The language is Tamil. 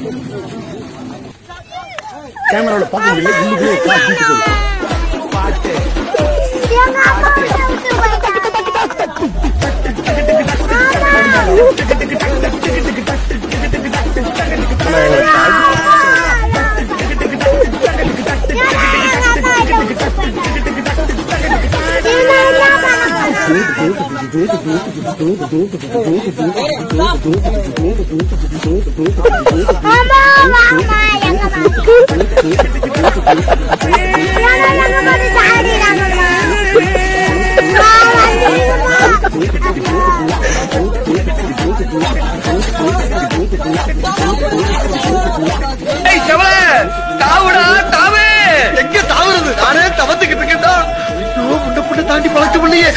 கேமராவில் பார்க்க முடியல உள்ளுக்குள்ளே காட்டிட்டு போகுது எங்க அப்பா விட்டு போயிட்டாங்க அம்மா வாமா எங்க எங்க மாதிரி சாடிடாங்கம்மா வா வந்துருங்கம்மா ஏய் செவல தாவுடா தாவு எங்க தாவுறது நானே தவத்துக்கிட்டு இருக்கேன்டா ஐயோ முன்ன புண்ண தாண்டி பழக்க முடியே